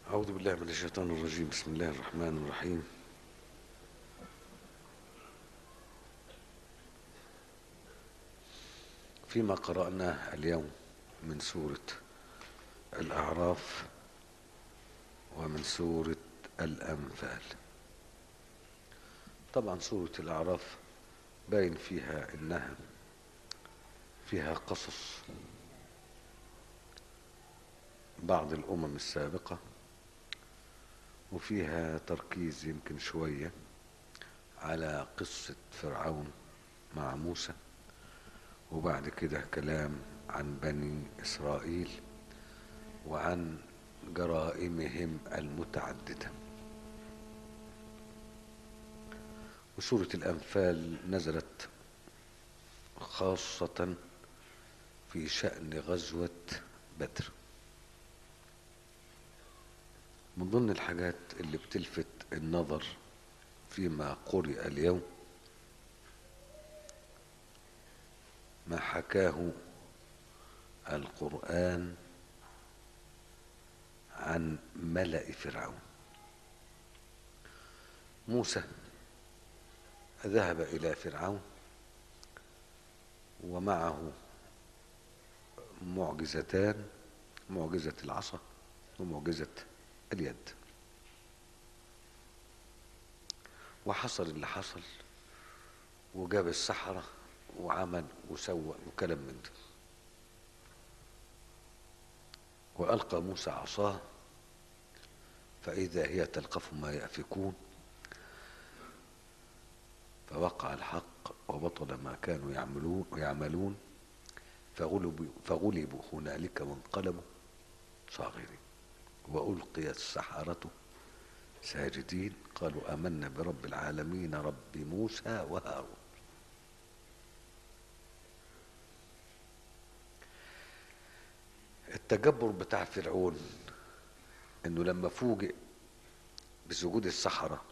أعوذ بالله من الشيطان الرجيم بسم الله الرحمن الرحيم فيما قرأناه اليوم من سورة الأعراف ومن سورة الأنفال طبعا سورة الأعراف باين فيها إنها فيها قصص بعض الأمم السابقة وفيها تركيز يمكن شوية على قصة فرعون مع موسى وبعد كده كلام عن بني إسرائيل وعن جرائمهم المتعددة وسورة الأنفال نزلت خاصة في شأن غزوة بدر من ضمن الحاجات اللي بتلفت النظر فيما قرئ اليوم ما حكاه القرآن عن ملأ فرعون موسى ذهب إلى فرعون ومعه معجزتان معجزة العصا ومعجزة اليد وحصل اللي حصل وجاب السحرة وعمل وسوى وكلام من ده وألقى موسى عصاه فإذا هي تلقف ما يأفكون فوقع الحق وبطل ما كانوا يعملون يعملون فغلبوا, فغلبوا هنالك وانقلبوا صاغرين وألقي السحرة ساجدين قالوا آمنا برب العالمين رب موسى وهارون التجبر بتاع فرعون انه لما فوجئ بسجود السحرة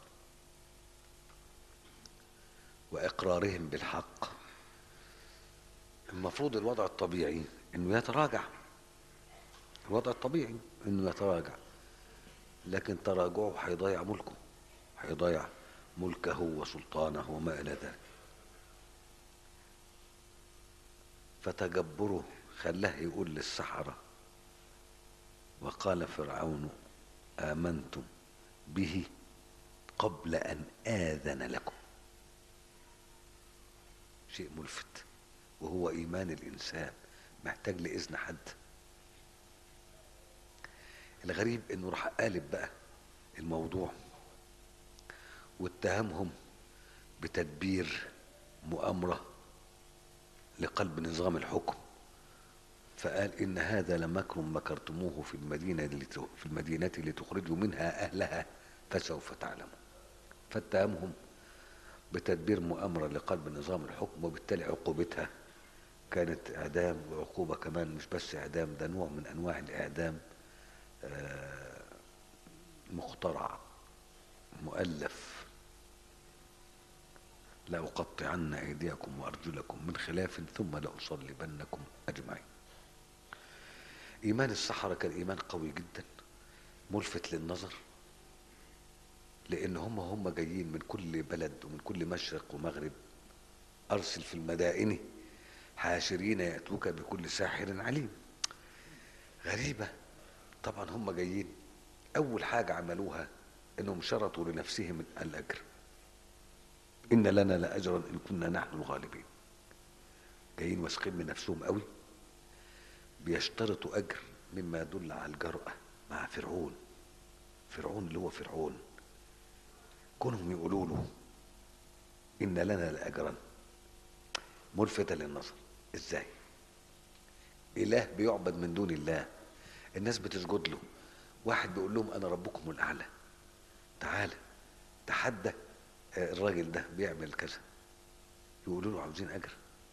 واقرارهم بالحق المفروض الوضع الطبيعي انه يتراجع الوضع الطبيعي انه يتراجع لكن تراجعه هيضيع ملكه هيضيع ملكه وسلطانه وما الى ذلك فتجبره خلاه يقول للسحره وقال فرعون امنتم به قبل ان اذن لكم شيء ملفت وهو ايمان الانسان محتاج لاذن حد الغريب انه راح قالب بقى الموضوع واتهمهم بتدبير مؤامره لقلب نظام الحكم فقال ان هذا لمكر مكرتموه في المدينه في المدينه لتخرجوا منها اهلها فسوف تعلموا فاتهمهم بتدبير مؤامره لقلب نظام الحكم وبالتالي عقوبتها كانت اعدام وعقوبه كمان مش بس اعدام ده نوع من انواع الاعدام مخترع مؤلف لأقطعن أيديكم وأرجلكم من خلاف ثم لأصلبنكم أجمعين إيمان السحرة كان إيمان قوي جدا ملفت للنظر لأن هم هم جايين من كل بلد ومن كل مشرق ومغرب أرسل في المدائن حاشرين يأتوك بكل ساحر عليم غريبة طبعا هم جايين أول حاجة عملوها إنهم شرطوا لنفسهم الأجر إن لنا لأجرا إن كنا نحن الغالبين جايين واثقين من نفسهم قوي بيشترطوا أجر مما يدل على الجرأة مع فرعون فرعون اللي هو فرعون كونهم يقولوا له إن لنا لأجرا ملفتة للنظر إزاي إله بيعبد من دون الله الناس بتسجد له واحد بيقول لهم أنا ربكم الأعلى تعالى تحدى الراجل ده بيعمل كذا يقولوا له عاوزين أجر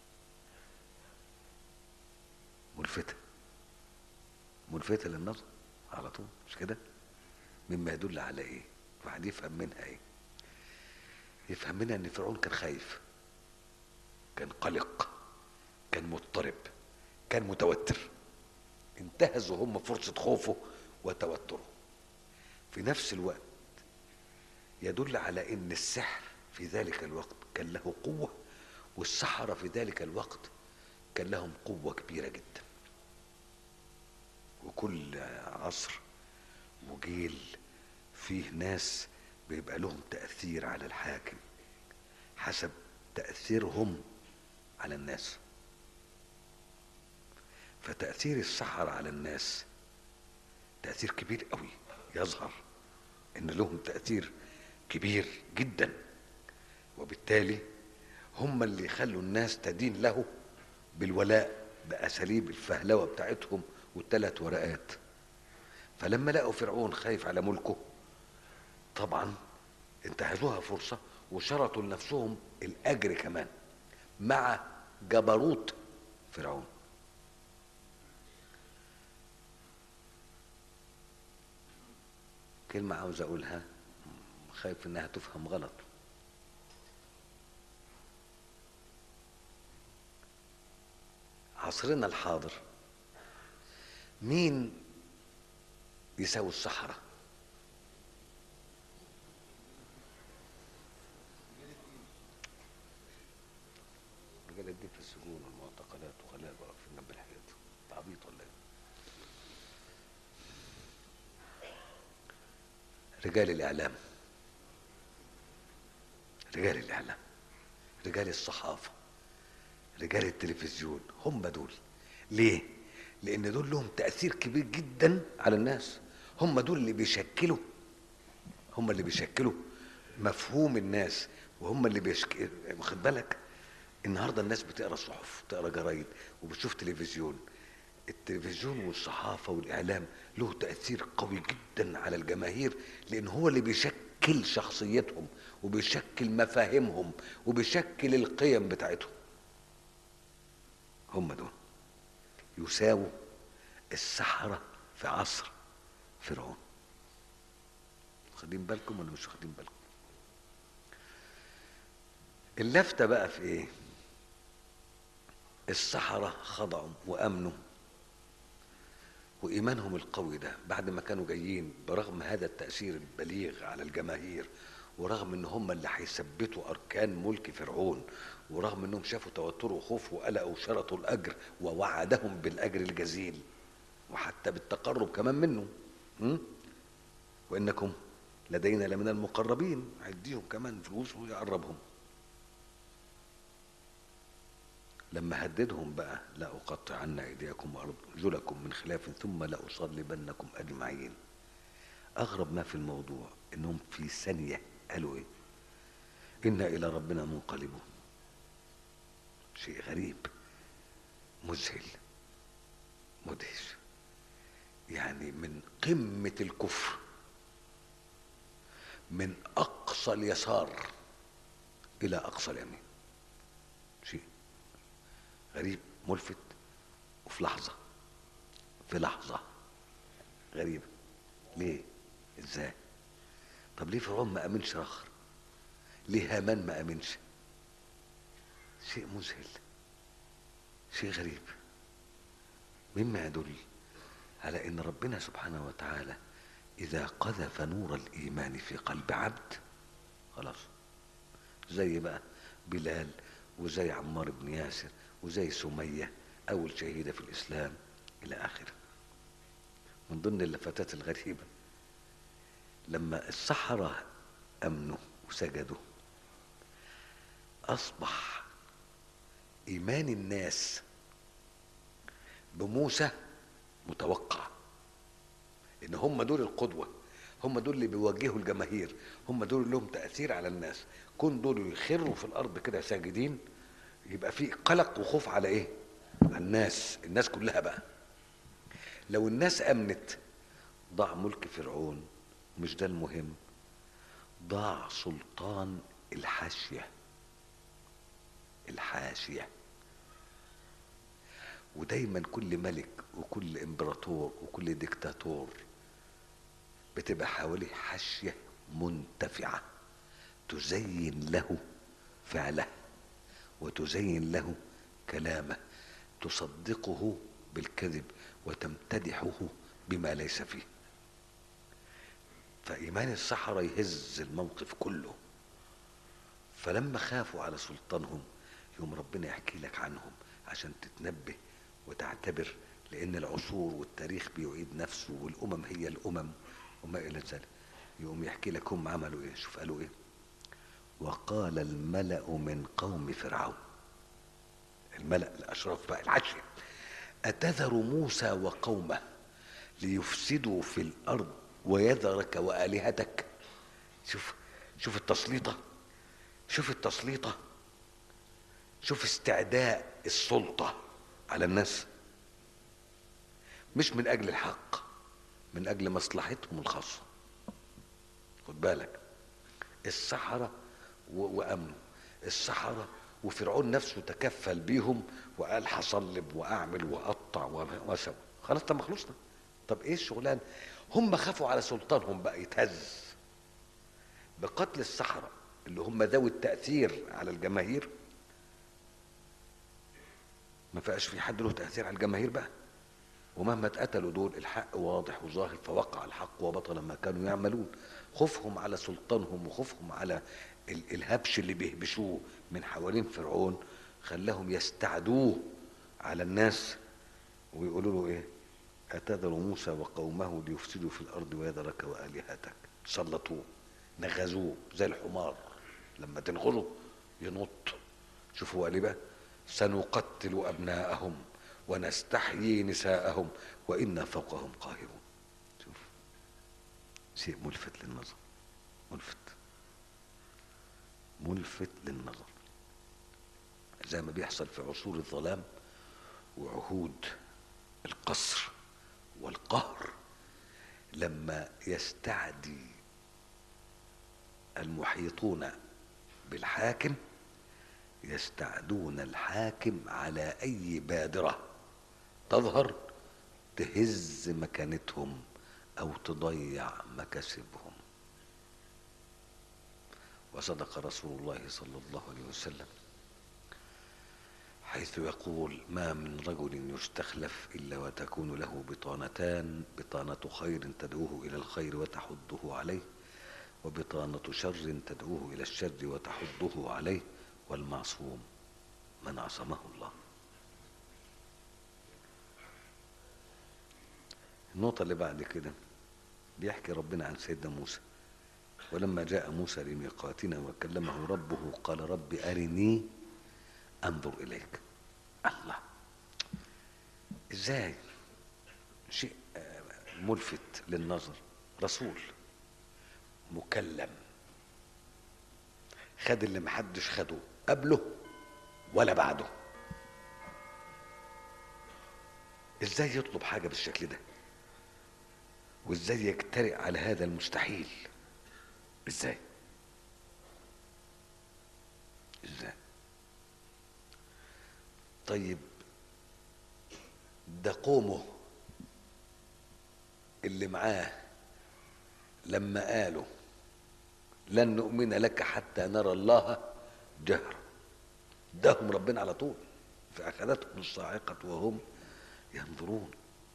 ملفتة ملفتة للنظر على طول مش كده مما يدل على ايه واحد يفهم منها ايه يفهم منها ان فرعون كان خايف كان قلق كان مضطرب كان متوتر انتهزوا هم فرصة خوفه وتوتره في نفس الوقت يدل على ان السحر في ذلك الوقت كان له قوة والسحرة في ذلك الوقت كان لهم قوة كبيرة جدا وكل عصر وجيل فيه ناس بيبقى لهم تأثير على الحاكم حسب تأثيرهم على الناس فتأثير السحر على الناس تأثير كبير قوي يظهر ان لهم تأثير كبير جدا وبالتالي هم اللي يخلوا الناس تدين له بالولاء بأساليب الفهلوة بتاعتهم والثلاث ورقات فلما لقوا فرعون خايف على ملكه طبعا انتهزوها فرصة وشرطوا لنفسهم الأجر كمان مع جبروت فرعون كلمة عاوز أقولها خايف إنها تفهم غلط عصرنا الحاضر مين يساوي الصحراء رجال الدين في السجون والمعتقلات وخلاء واقفين جنب الحياة تعبيط ولا ايه رجال الاعلام رجال الاعلام رجال الصحافه رجال التلفزيون هم دول ليه لان دول لهم تاثير كبير جدا على الناس هم دول اللي بيشكلوا هم اللي بيشكلوا مفهوم الناس وهم اللي بيشك... واخد بالك النهارده الناس بتقرا صحف بتقرا جرايد وبتشوف تلفزيون التلفزيون والصحافه والاعلام له تاثير قوي جدا على الجماهير لان هو اللي بيشكل شخصيتهم وبيشكل مفاهيمهم وبيشكل القيم بتاعتهم هم دول يساووا السحرة في عصر فرعون واخدين بالكم ولا مش واخدين بالكم اللفتة بقى في ايه السحرة خضعوا وامنوا وايمانهم القوي ده بعد ما كانوا جايين برغم هذا التاثير البليغ على الجماهير ورغم ان هم اللي هيثبتوا اركان ملك فرعون ورغم انهم شافوا توتر وخوف وقلق وشرطوا الاجر ووعدهم بالاجر الجزيل وحتى بالتقرب كمان منه م? وانكم لدينا لمن المقربين هيديهم كمان فلوس ويقربهم لما هددهم بقى لا أقطعن أيديكم وأرجلكم من خلاف ثم لأصلبنكم أجمعين أغرب ما في الموضوع إنهم في ثانية قالوا إيه إنا إلى ربنا منقلبون شيء غريب مذهل مدهش يعني من قمة الكفر من أقصى اليسار إلى أقصى اليمين شيء غريب ملفت وفي لحظة في لحظة غريبة ليه ازاي طب ليه فرعون ما امنش اخر ليه هامان ما امنش شيء مذهل شيء غريب مما يدل على ان ربنا سبحانه وتعالى اذا قذف نور الايمان في قلب عبد خلاص زي بقى بلال وزي عمار بن ياسر وزي سمية أول شهيدة في الإسلام إلى آخره من ضمن اللفتات الغريبة لما السحرة أمنوا وسجدوا أصبح إيمان الناس بموسى متوقع إن هم دول القدوة هم دول اللي بيوجهوا الجماهير هم دول اللي لهم تأثير على الناس كون دول يخروا في الأرض كده ساجدين يبقى في قلق وخوف على ايه على الناس الناس كلها بقى لو الناس امنت ضاع ملك فرعون مش ده المهم ضاع سلطان الحاشيه الحاشيه ودايما كل ملك وكل امبراطور وكل ديكتاتور بتبقى حواليه حاشيه منتفعه تزين له فعله وتزين له كلامه تصدقه بالكذب وتمتدحه بما ليس فيه فإيمان السحرة يهز الموقف كله فلما خافوا على سلطانهم يوم ربنا يحكي لك عنهم عشان تتنبه وتعتبر لأن العصور والتاريخ بيعيد نفسه والأمم هي الأمم وما إلى ذلك يقوم يحكي لك هم عملوا إيه شوف قالوا إيه وقال الملأ من قوم فرعون الملأ الأشراف بقى العشر أتذر موسى وقومه ليفسدوا في الأرض ويذرك وآلهتك شوف شوف التسليطة شوف التسليطة شوف استعداء السلطة على الناس مش من أجل الحق من أجل مصلحتهم الخاصة خد بالك السحرة وأمنوا السحرة وفرعون نفسه تكفل بيهم وقال هصلب واعمل واقطع واسوي خلاص طب خلصنا طب ايه الشغلان هم خافوا على سلطانهم بقى يتهز بقتل السحرة اللي هم ذوي التأثير على الجماهير ما فيهاش في حد له تأثير على الجماهير بقى ومهما اتقتلوا دول الحق واضح وظاهر فوقع الحق وبطل ما كانوا يعملون خوفهم على سلطانهم وخوفهم على الهبش اللي بيهبشوه من حوالين فرعون خلاهم يستعدوه على الناس ويقولوا له ايه أتذر موسى وقومه ليفسدوا في الأرض ويذرك وآلهتك سلطوه نغزوه زي الحمار لما تنغزه ينط شوفوا قال بقى سنقتل أبناءهم ونستحيي نساءهم وإنا فوقهم قاهرون شوف شيء ملفت للنظر ملفت ملفت للنظر زي ما بيحصل في عصور الظلام وعهود القصر والقهر لما يستعدي المحيطون بالحاكم يستعدون الحاكم على اي بادره تظهر تهز مكانتهم او تضيع مكاسبهم وصدق رسول الله صلى الله عليه وسلم حيث يقول ما من رجل يستخلف الا وتكون له بطانتان بطانه خير تدعوه الى الخير وتحضه عليه وبطانه شر تدعوه الى الشر وتحضه عليه والمعصوم من عصمه الله النقطة اللي بعد كده بيحكي ربنا عن سيدنا موسى ولما جاء موسى لميقاتنا وكلمه ربه قال رب أرني أنظر إليك الله إزاي شيء ملفت للنظر رسول مكلم خد اللي محدش خده قبله ولا بعده ازاي يطلب حاجة بالشكل ده وازاي يجترئ على هذا المستحيل ازاي ازاي طيب ده قومه اللي معاه لما قالوا لن نؤمن لك حتى نرى الله جهرا دهم ربنا على طول فأخذتهم الصاعقة وهم ينظرون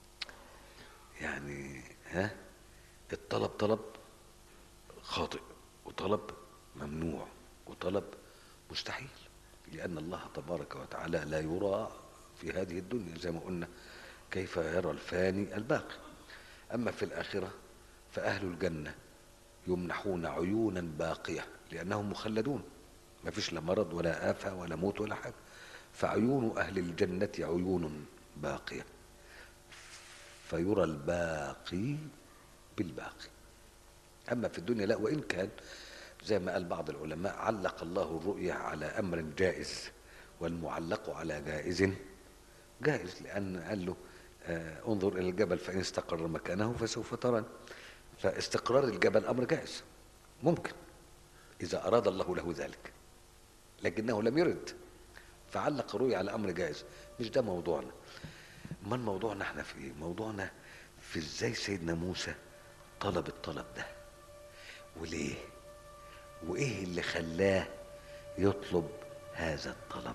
يعني ها الطلب طلب خاطئ وطلب ممنوع وطلب مستحيل لأن الله تبارك وتعالى لا يرى في هذه الدنيا زي ما قلنا كيف يرى الفاني الباقي أما في الآخرة فأهل الجنة يمنحون عيونا باقية لأنهم مخلدون ما فيش لا مرض ولا آفة ولا موت ولا حاجة فعيون أهل الجنة عيون باقية فيرى الباقي بالباقي أما في الدنيا لا وإن كان زي ما قال بعض العلماء علق الله الرؤية على أمر جائز والمعلق على جائز جائز لأن قال له آه انظر إلى الجبل فإن استقر مكانه فسوف ترى فاستقرار الجبل أمر جائز ممكن إذا أراد الله له ذلك لكنه لم يرد فعلق الرؤية على أمر جائز مش ده موضوعنا ما موضوعنا احنا في ايه موضوعنا في ازاي سيدنا موسى طلب الطلب ده وليه وايه اللي خلاه يطلب هذا الطلب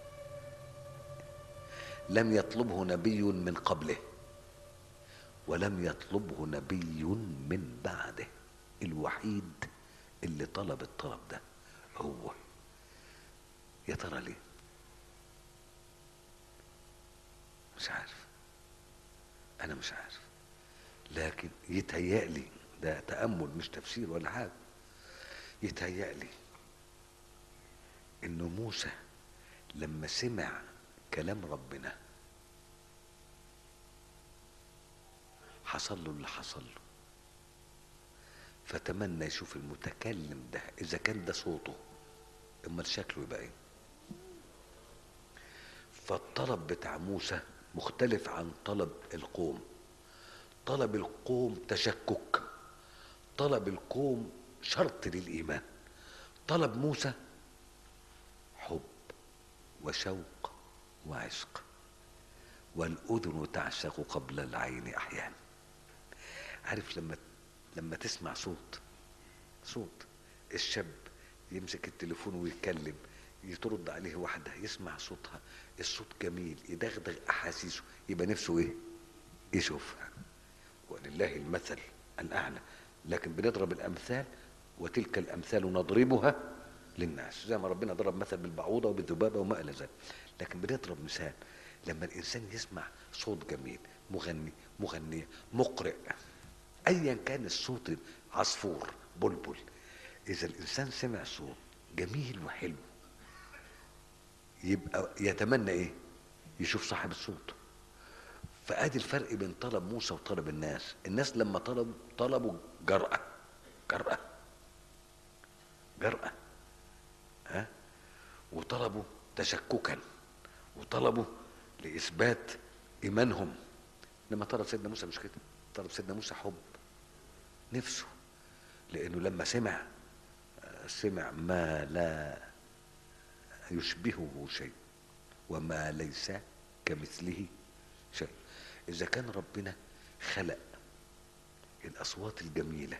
لم يطلبه نبي من قبله ولم يطلبه نبي من بعده الوحيد اللي طلب الطلب ده هو يا ترى ليه مش عارف انا مش عارف لكن يتهيألي ده تأمل مش تفسير ولا حاجة يتهيألي انه موسى لما سمع كلام ربنا حصل له اللي حصل له فتمنى يشوف المتكلم ده اذا كان ده صوته امال شكله يبقى ايه فالطلب بتاع موسى مختلف عن طلب القوم طلب القوم تشكك طلب القوم شرط للايمان طلب موسى حب وشوق وعشق والاذن تعشق قبل العين احيانا عارف لما لما تسمع صوت صوت الشاب يمسك التليفون ويتكلم يترد عليه واحدة يسمع صوتها الصوت جميل يدغدغ أحاسيسه يبقى نفسه إيه؟ يشوفها ولله المثل الأعلى لكن بنضرب الأمثال وتلك الأمثال نضربها للناس زي ما ربنا ضرب مثل بالبعوضة وبالذبابة وما إلى ذلك لكن بنضرب مثال لما الإنسان يسمع صوت جميل مغني مغنية مقرئ ايا كان الصوت عصفور بلبل اذا الانسان سمع صوت جميل وحلو يبقى يتمنى ايه يشوف صاحب الصوت فادي الفرق بين طلب موسى وطلب الناس الناس لما طلبوا طلبوا جرأة جرأة جرأة ها وطلبوا تشككا وطلبوا لإثبات إيمانهم لما طلب سيدنا موسى مش كده طلب سيدنا موسى حب نفسه لانه لما سمع سمع ما لا يشبهه شيء وما ليس كمثله شيء اذا كان ربنا خلق الاصوات الجميله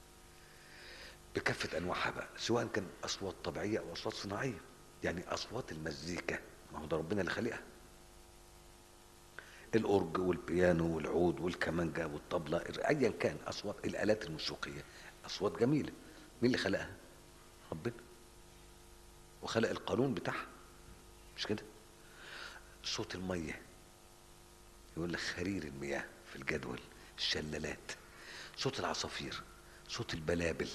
بكافه انواعها بقى سواء كان اصوات طبيعيه او اصوات صناعيه يعني اصوات المزيكا ما هو ده ربنا اللي خلقها الاورج والبيانو والعود والكمانجا والطبلة ايا كان اصوات الالات الموسيقيه اصوات جميله مين اللي خلقها ربنا وخلق القانون بتاعها مش كده صوت الميه يقول لك خرير المياه في الجدول الشلالات صوت العصافير صوت البلابل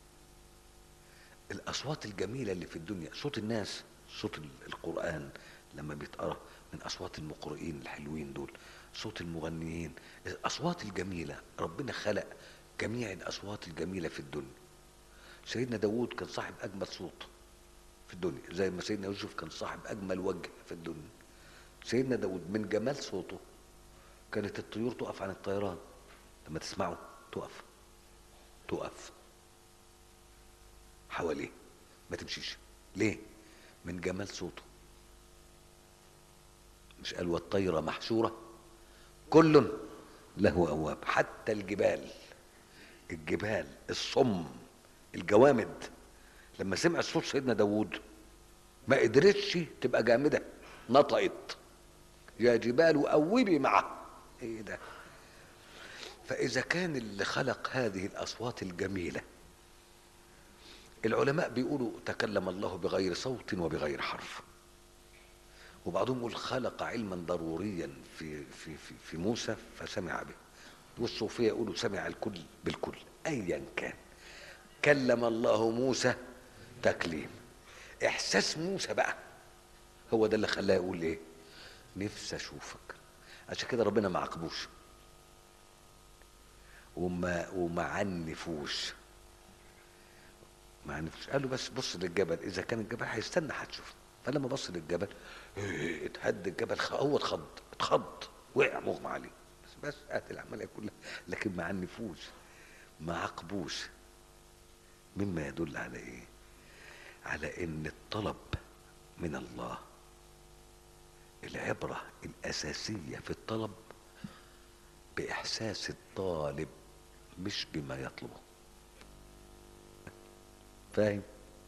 الاصوات الجميله اللي في الدنيا صوت الناس صوت القران لما بيتقرا من اصوات المقرئين الحلوين دول صوت المغنيين الاصوات الجميله ربنا خلق جميع الاصوات الجميله في الدنيا سيدنا داود كان صاحب اجمل صوت في الدنيا زي ما سيدنا يوسف كان صاحب اجمل وجه في الدنيا سيدنا داود من جمال صوته كانت الطيور تقف عن الطيران لما تسمعه تقف تقف حواليه ما تمشيش ليه من جمال صوته مش قال والطير محشورة كل له أواب حتى الجبال الجبال الصم الجوامد لما سمع صوت سيدنا داوود ما قدرتش تبقى جامدة نطقت يا جبال أوبي معه ايه ده فإذا كان اللي خلق هذه الأصوات الجميلة العلماء بيقولوا تكلم الله بغير صوت وبغير حرف وبعضهم يقول خلق علما ضروريا في في في, في موسى فسمع به والصوفيه يقولوا سمع الكل بالكل ايا كان كلم الله موسى تكليم احساس موسى بقى هو ده اللي خلاه يقول ايه نفسي اشوفك عشان كده ربنا ما عاقبوش وما وما عنفوش ما عنفوش قال له بس بص للجبل اذا كان الجبل هيستنى هتشوف فلما بص للجبل إيه اتهد الجبل هو اتخض اتخض وقع مغمى عليه بس بس هات العمليه كلها لكن ما عنفوش ما عاقبوش مما يدل على ايه على ان الطلب من الله العبره الاساسيه في الطلب باحساس الطالب مش بما يطلبه فاهم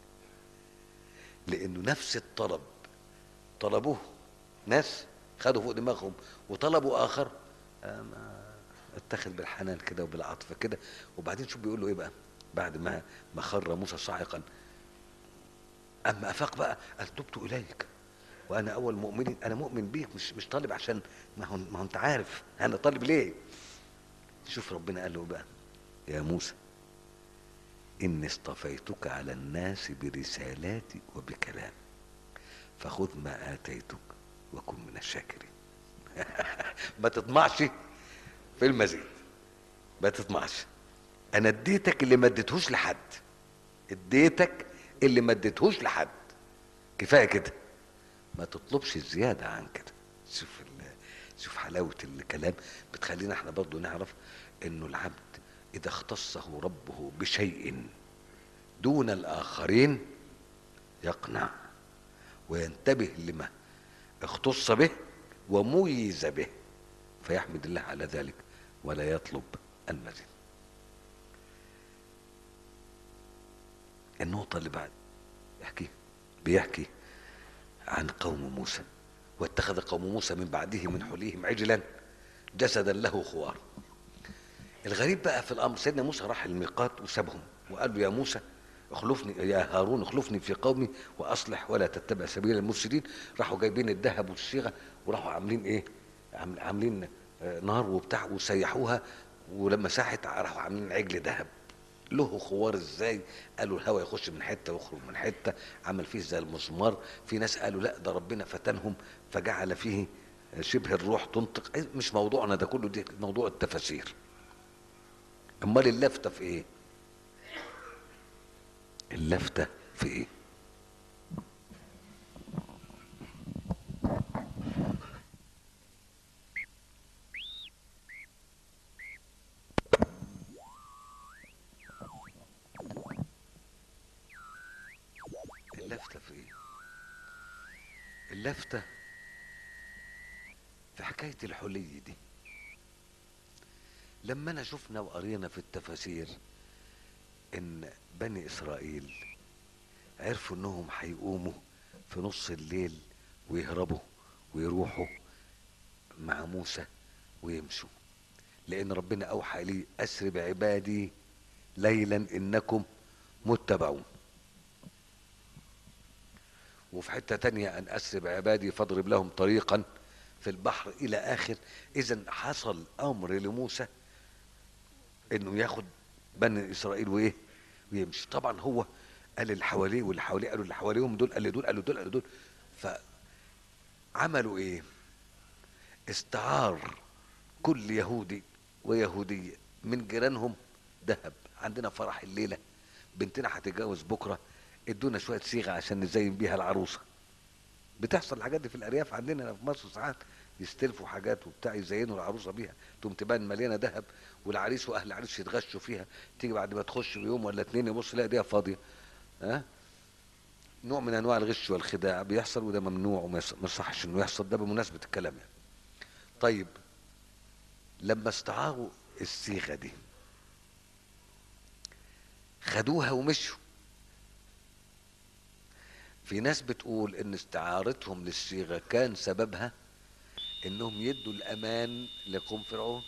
لانه نفس الطلب طلبوه ناس خدوا فوق دماغهم وطلبوا اخر ما اتخذ بالحنان كده وبالعطف كده وبعدين شوف بيقول له ايه بقى بعد ما ما خر موسى صاعقا اما افاق بقى قال تبت اليك وانا اول مؤمن انا مؤمن بيك مش مش طالب عشان ما هو ما هو انت عارف انا طالب ليه شوف ربنا قال له بقى يا موسى اني اصطفيتك على الناس برسالاتي وبكلامي فخذ ما اتيتك وكن من الشاكرين ما تطمعش في المزيد ما تطمعش انا اديتك اللي ما اديتهوش لحد اديتك اللي ما اديتهوش لحد كفايه كده ما تطلبش زياده عن كده شوف شوف حلاوه الكلام بتخلينا احنا برضو نعرف انه العبد اذا اختصه ربه بشيء دون الاخرين يقنع وينتبه لما اختص به وميز به فيحمد الله على ذلك ولا يطلب المزيد النقطة اللي بعد يحكي بيحكي عن قوم موسى واتخذ قوم موسى من بعده من حليهم عجلا جسدا له خوار الغريب بقى في الامر سيدنا موسى راح الميقات وسابهم وقال له يا موسى اخلفني يا هارون اخلفني في قومي واصلح ولا تتبع سبيل المفسدين راحوا جايبين الذهب والصيغه وراحوا عاملين ايه عاملين نار وبتاع وسيحوها ولما ساحت راحوا عاملين عجل ذهب له خوار ازاي قالوا الهواء يخش من حته ويخرج من حته عمل فيه زي المسمار في ناس قالوا لا ده ربنا فتنهم فجعل فيه شبه الروح تنطق مش موضوعنا ده كله دي موضوع التفاسير امال اللفته في ايه اللفته في ايه اللفته في ايه اللفته في حكايه الحلي دي لما انا شفنا وقرينا في التفاسير ان بني اسرائيل عرفوا انهم هيقوموا في نص الليل ويهربوا ويروحوا مع موسى ويمشوا لان ربنا اوحى لي اسر بعبادي ليلا انكم متبعون وفي حته تانية ان اسر بعبادي فاضرب لهم طريقا في البحر الى اخر اذا حصل امر لموسى انه ياخد بني اسرائيل وايه ويمشي طبعا هو قال اللي حواليه واللي حواليه قالوا اللي حواليهم دول قال دول قالوا دول قالوا دول فعملوا ايه استعار كل يهودي ويهودية من جيرانهم ذهب عندنا فرح الليلة بنتنا هتتجوز بكرة ادونا شوية صيغة عشان نزين بيها العروسة بتحصل الحاجات دي في الأرياف عندنا في مصر ساعات يستلفوا حاجات وبتاع يزينوا العروسه بيها تقوم تبان مليانه ذهب والعريس واهل العريس يتغشوا فيها تيجي بعد ما تخش بيوم ولا اتنين يبص يلاقي ايديها فاضيه ها نوع من انواع الغش والخداع بيحصل وده ممنوع وما يصحش انه يحصل ده بمناسبه الكلام يعني طيب لما استعاروا الصيغه دي خدوها ومشوا في ناس بتقول ان استعارتهم للصيغه كان سببها انهم يدوا الامان لقوم فرعون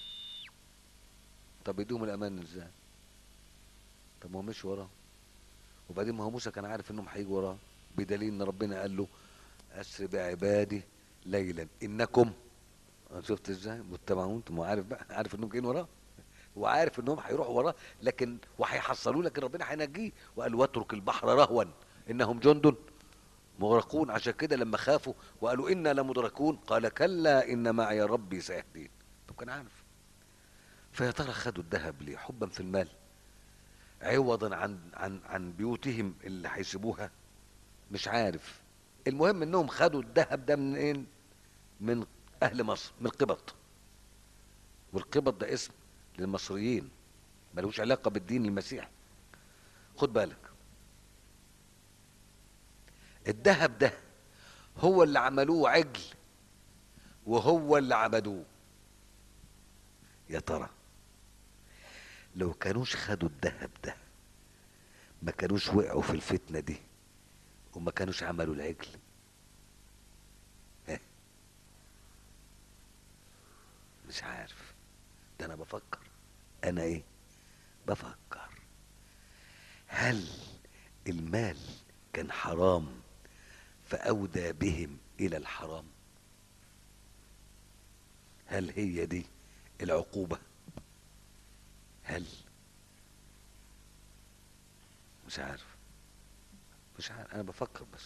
طب يدوهم الامان ازاي طب ما هو مش وراه وبعدين ما هو موسى كان عارف انهم هيجوا وراه بدليل ان ربنا قال له اسر بعبادي ليلا انكم شفت ازاي متبعون انت ما عارف بقى عارف انهم جايين وراه هو عارف انهم هيروحوا وراه لكن وهيحصلوه لكن ربنا هينجيه وقال واترك البحر رهوا انهم جند مغرقون عشان كده لما خافوا وقالوا انا لمدركون قال كلا ان معي ربي سيهدين طب كان عارف فيا ترى خدوا الذهب ليه حبا في المال عوضا عن عن عن بيوتهم اللي هيسيبوها مش عارف المهم انهم خدوا الذهب ده من ايه من اهل مصر من القبط والقبط ده اسم للمصريين ملوش علاقه بالدين المسيحي خد بالك الذهب ده هو اللي عملوه عجل وهو اللي عبدوه يا ترى لو كانوش خدوا الذهب ده ما كانوش وقعوا في الفتنة دي وما كانوش عملوا العجل ها؟ مش عارف ده انا بفكر انا ايه بفكر هل المال كان حرام فأودى بهم إلى الحرام هل هي دي العقوبة هل مش عارف مش عارف أنا بفكر بس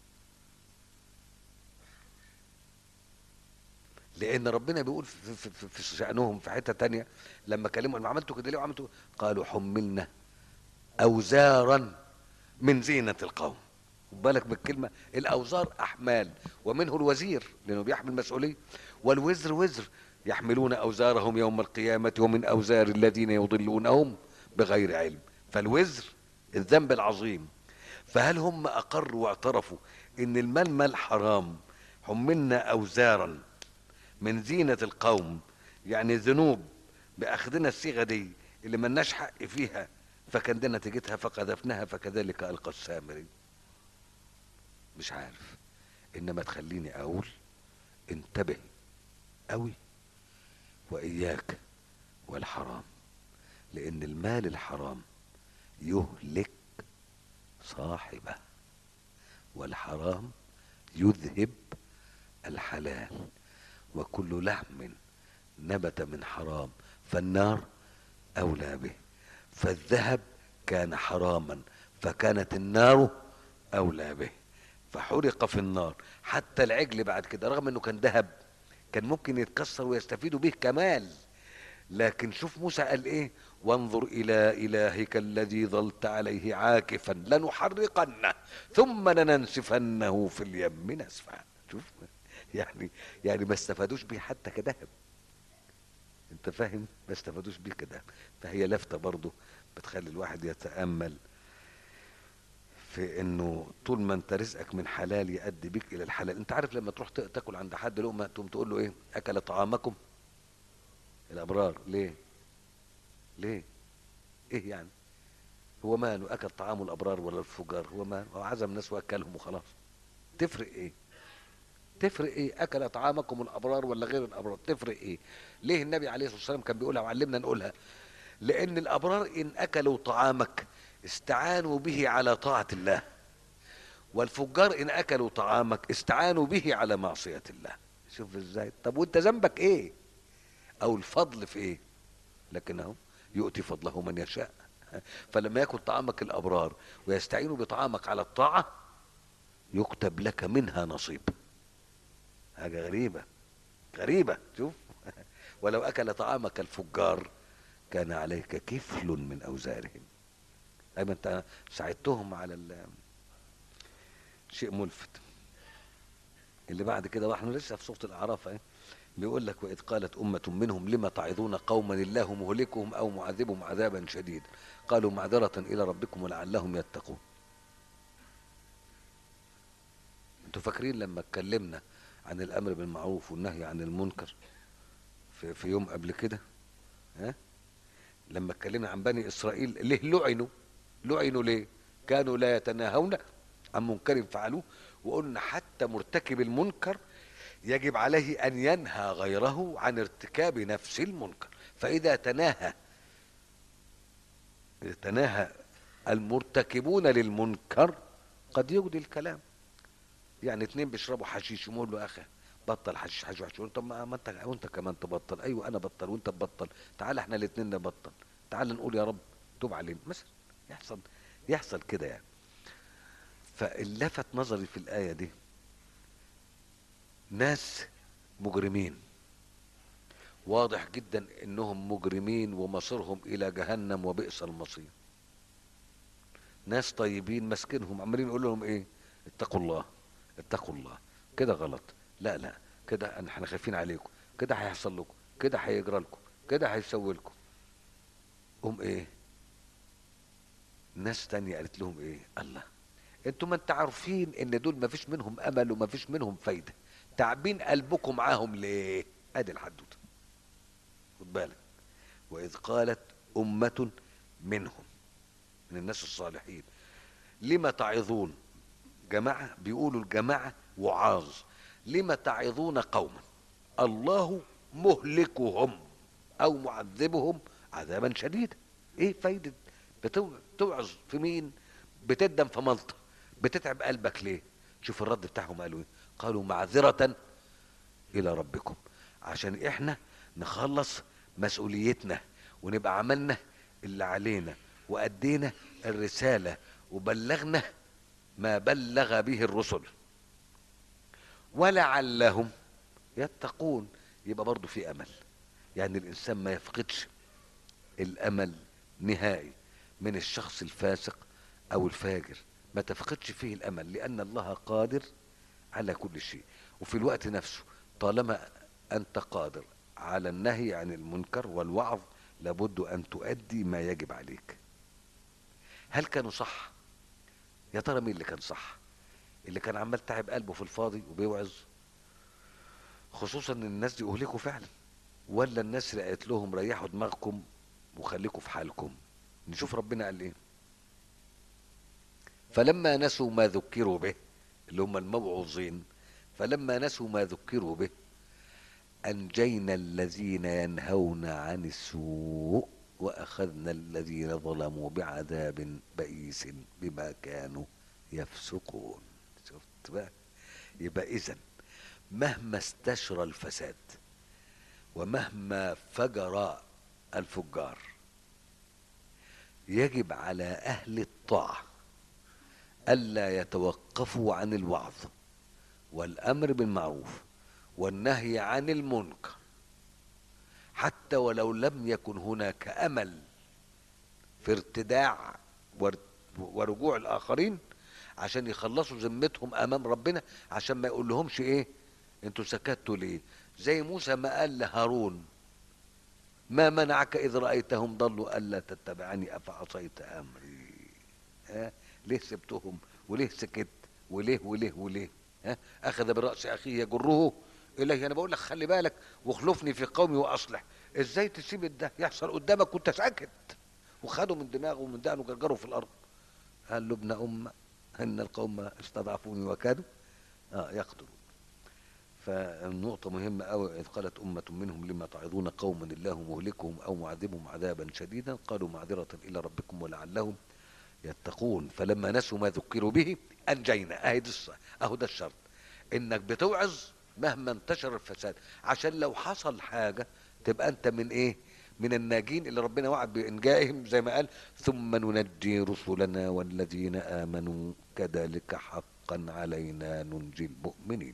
لأن ربنا بيقول في, في, في, في شأنهم في حتة تانية لما كلموا ما عملتوا كده ليه وعملتوا قالوا حملنا أوزارا من زينة القوم خد بالك من الكلمة الأوزار أحمال ومنه الوزير لأنه بيحمل مسؤولية والوزر وزر يحملون أوزارهم يوم القيامة ومن أوزار الذين يضلونهم بغير علم فالوزر الذنب العظيم فهل هم أقروا واعترفوا إن المال مال حرام حملنا أوزارا من زينة القوم يعني ذنوب بأخذنا الصيغة دي اللي ملناش حق فيها فكان دي نتيجتها فقذفناها فكذلك ألقى السامري مش عارف إنما تخليني أقول انتبه أوي وإياك والحرام لأن المال الحرام يهلك صاحبه والحرام يذهب الحلال وكل لحم نبت من حرام فالنار أولى به فالذهب كان حراما فكانت النار أولى به فحرق في النار حتى العجل بعد كده رغم انه كان ذهب كان ممكن يتكسر ويستفيدوا به كمال لكن شوف موسى قال ايه وانظر الى الهك الذي ظلت عليه عاكفا لنحرقنه ثم لننسفنه في اليم نسفا شوف يعني يعني ما استفادوش بيه حتى كذهب انت فاهم ما استفادوش بيه كذهب فهي لفتة برضه بتخلي الواحد يتأمل في انه طول ما انت رزقك من حلال يؤدي بك الى الحلال انت عارف لما تروح تاكل عند حد لقمه تقوم تقول له ايه اكل طعامكم الابرار ليه ليه ايه يعني هو ماله اكل طعام الابرار ولا الفجار هو ماله هو عزم ناس واكلهم وخلاص تفرق ايه تفرق ايه اكل طعامكم الابرار ولا غير الابرار تفرق ايه ليه النبي عليه الصلاه والسلام كان بيقولها وعلمنا نقولها لان الابرار ان اكلوا طعامك استعانوا به على طاعه الله والفجار ان اكلوا طعامك استعانوا به على معصيه الله شوف ازاي طب وانت ذنبك ايه او الفضل في ايه لكنه يؤتي فضله من يشاء فلما ياكل طعامك الابرار ويستعينوا بطعامك على الطاعه يكتب لك منها نصيب حاجه غريبه غريبه شوف ولو اكل طعامك الفجار كان عليك كفل من اوزارهم ايما انت ساعدتهم على ال- شيء ملفت اللي بعد كده واحنا لسه في سوره الاعراف اهي بيقول لك واذ قالت امه منهم لم تعظون قوما الله مهلكهم او معذبهم عذابا شديدا قالوا معذره الى ربكم ولعلهم يتقون انتوا فاكرين لما اتكلمنا عن الامر بالمعروف والنهي عن المنكر في, في يوم قبل كده ها لما اتكلمنا عن بني اسرائيل ليه لعنوا لعنوا ليه كانوا لا يتناهون عن منكر فعلوه وقلنا حتى مرتكب المنكر يجب عليه ان ينهى غيره عن ارتكاب نفس المنكر فاذا تناهى إذا تناهى المرتكبون للمنكر قد يجدي الكلام يعني اتنين بيشربوا حشيش يقول له اخي بطل حشيش حشيش حشيش طب ما ما انت وانت كمان تبطل ايوه انا بطل وانت تبطل تعال احنا الاثنين نبطل تعال نقول يا رب توب علينا مثلا يحصل يحصل كده يعني فاللفت نظري في الايه دي ناس مجرمين واضح جدا انهم مجرمين ومصيرهم الى جهنم وبئس المصير ناس طيبين ماسكينهم عمالين يقول لهم ايه اتقوا الله اتقوا الله كده غلط لا لا كده أن- احنا خايفين عليكم كده هيحصل لكم كده هيجرى لكم كده هيسوي لكم قوم ايه ناس تانية قالت لهم ايه الله انتوا ما انت عارفين ان دول ما فيش منهم امل وما فيش منهم فايده تعبين قلبكم معاهم ليه ادي الحدوته خد بالك واذ قالت امه منهم من الناس الصالحين لما تعظون جماعه بيقولوا الجماعه وعاظ لما تعظون قوما الله مهلكهم او معذبهم عذابا شديدا ايه فايده بتو- بتوعظ في مين بتدم في ملطه بتتعب قلبك ليه شوف الرد بتاعهم قالوا ايه قالوا معذره الى ربكم عشان احنا نخلص مسؤوليتنا ونبقى عملنا اللي علينا وادينا الرساله وبلغنا ما بلغ به الرسل ولعلهم يتقون يبقى برضه في امل يعني الانسان ما يفقدش الامل نهائي من الشخص الفاسق او الفاجر ما تفقدش فيه الامل لان الله قادر على كل شيء وفي الوقت نفسه طالما انت قادر على النهي عن المنكر والوعظ لابد ان تؤدي ما يجب عليك هل كانوا صح يا ترى مين اللي كان صح اللي كان عمال تعب قلبه في الفاضي وبيوعظ خصوصا ان الناس دي اهلكوا فعلا ولا الناس اللي قالت لهم ريحوا دماغكم وخليكوا في حالكم نشوف ربنا قال ايه فلما نسوا ما ذكروا به اللي هم الموعوظين فلما نسوا ما ذكروا به أنجينا الذين ينهون عن السوء وأخذنا الذين ظلموا بعذاب بئيس بما كانوا يفسقون شفت بقى يبقى إذن مهما استشرى الفساد ومهما فجر الفجار يجب على أهل الطاعة ألا يتوقفوا عن الوعظ والأمر بالمعروف والنهي عن المنكر حتى ولو لم يكن هناك امل في ارتداع ورجوع الاخرين عشان يخلصوا ذمتهم امام ربنا عشان ما يقول لهمش ايه انتوا سكتوا ليه زي موسى ما قال لهارون ما منعك اذ رايتهم ضلوا الا تتبعني افعصيت امري ها ليه سبتهم وليه سكت وليه وليه وليه ها اخذ براس اخيه يجره اليه انا بقول لك خلي بالك واخلفني في قومي واصلح ازاي تسيب ده يحصل قدامك وانت ساكت وخدوا من دماغه ومن دقنه جرجره في الارض قال له ابن ام ان القوم استضعفوني وكادوا اه يقتلون فالنقطة مهمة أوي إذ قالت أمة منهم لما تعظون قوما الله مهلكهم أو معذبهم عذابا شديدا قالوا معذرة إلى ربكم ولعلهم يتقون فلما نسوا ما ذكروا به أنجينا أهي أهو ده الشرط إنك بتوعظ مهما انتشر الفساد عشان لو حصل حاجة تبقى انت من ايه من الناجين اللي ربنا وعد بانجائهم زي ما قال ثم ننجي رسلنا والذين امنوا كذلك حقا علينا ننجي المؤمنين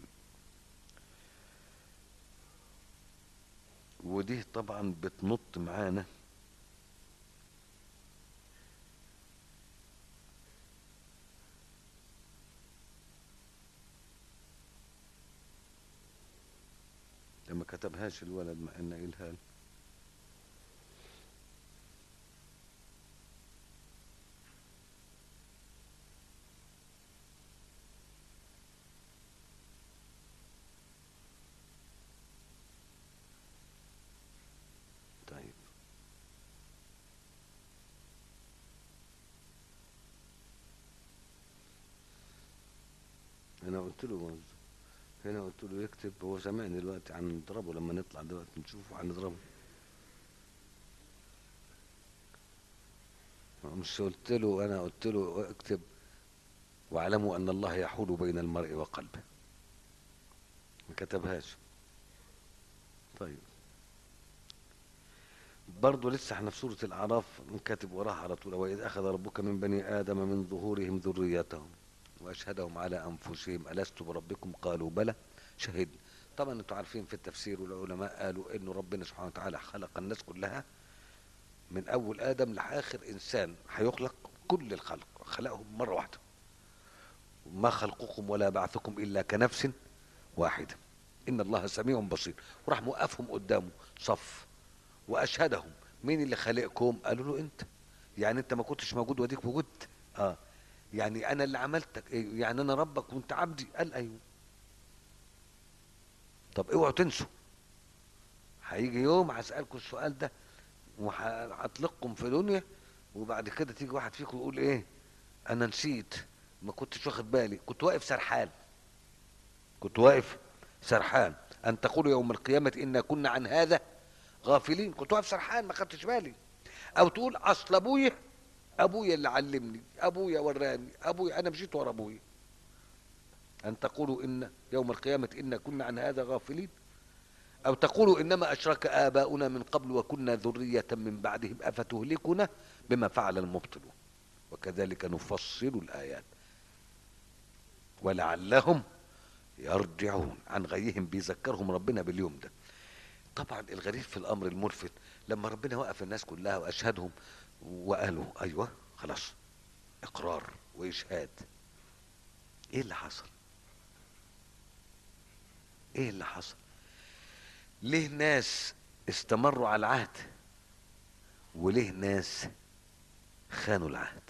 ودي طبعا بتنط معانا لما كتبهاش الولد مع ان قايلها له طيب انا قلت له برضه هنا قلت له يكتب هو سامعني دلوقتي هنضربه لما نطلع دلوقتي نشوفه هنضربه مش قلت له انا قلت له اكتب واعلموا ان الله يحول بين المرء وقلبه ما كتبهاش طيب برضه لسه احنا في سوره الاعراف كاتب وراها على طول واذ اخذ ربك من بني ادم من ظهورهم ذريتهم واشهدهم على انفسهم الست بربكم قالوا بلى شهد طبعا انتوا عارفين في التفسير والعلماء قالوا انه ربنا سبحانه وتعالى خلق الناس كلها من اول ادم لاخر انسان هيخلق كل الخلق خلقهم مره واحده ما خلقكم ولا بعثكم الا كنفس واحده ان الله سميع بصير وراح موقفهم قدامه صف واشهدهم مين اللي خلقكم قالوا له انت يعني انت ما كنتش موجود واديك موجود اه يعني انا اللي عملتك إيه؟ يعني انا ربك وانت عبدي قال ايوه طب اوعوا تنسوا هيجي يوم هسألكم السؤال ده وهطلقكم في دنيا وبعد كده تيجي واحد فيكم يقول ايه انا نسيت ما كنتش واخد بالي كنت واقف سرحان كنت واقف سرحان ان تقولوا يوم القيامة إنا كنا عن هذا غافلين كنت واقف سرحان ما خدتش بالي او تقول اصل ابويا ابويا اللي علمني ابويا وراني ابويا انا مشيت ورا ابويا ان تقولوا ان يوم القيامه انا كنا عن هذا غافلين او تقولوا انما اشرك اباؤنا من قبل وكنا ذريه من بعدهم افتهلكنا بما فعل المبطلون وكذلك نفصل الايات ولعلهم يرجعون عن غيهم بيذكرهم ربنا باليوم ده طبعا الغريب في الامر الملفت لما ربنا وقف الناس كلها واشهدهم وقالوا ايوه خلاص اقرار واشهاد ايه اللي حصل ايه اللي حصل ليه ناس استمروا على العهد وليه ناس خانوا العهد